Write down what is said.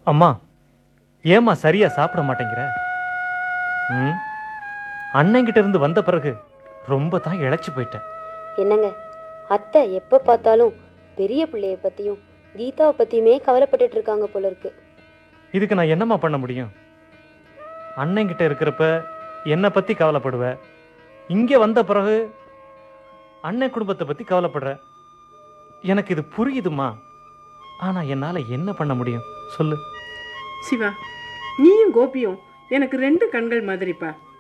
அம்மா ஏம்மா சரியா சாப்பிட மாட்டேங்கிற ம் அண்ணங்கிட்ட இருந்து வந்த பிறகு ரொம்ப தான் இழைச்சி போயிட்டேன் என்னங்க அத்தை எப்போ பார்த்தாலும் பெரிய பிள்ளைய பற்றியும் கீதாவை பற்றியுமே கவலைப்பட்டுட்டு இருக்காங்க போல இருக்கு இதுக்கு நான் என்னம்மா பண்ண முடியும் அண்ணங்கிட்ட இருக்கிறப்ப என்னை பத்தி கவலைப்படுவ இங்க வந்த பிறகு அண்ணன் குடும்பத்தை பத்தி கவலைப்படுற எனக்கு இது புரியுதுமா ஆனா என்னால என்ன பண்ண முடியும் சொல்லு சிவா நீயும் கோபியும் எனக்கு ரெண்டு கண்கள் மாதிரிப்பா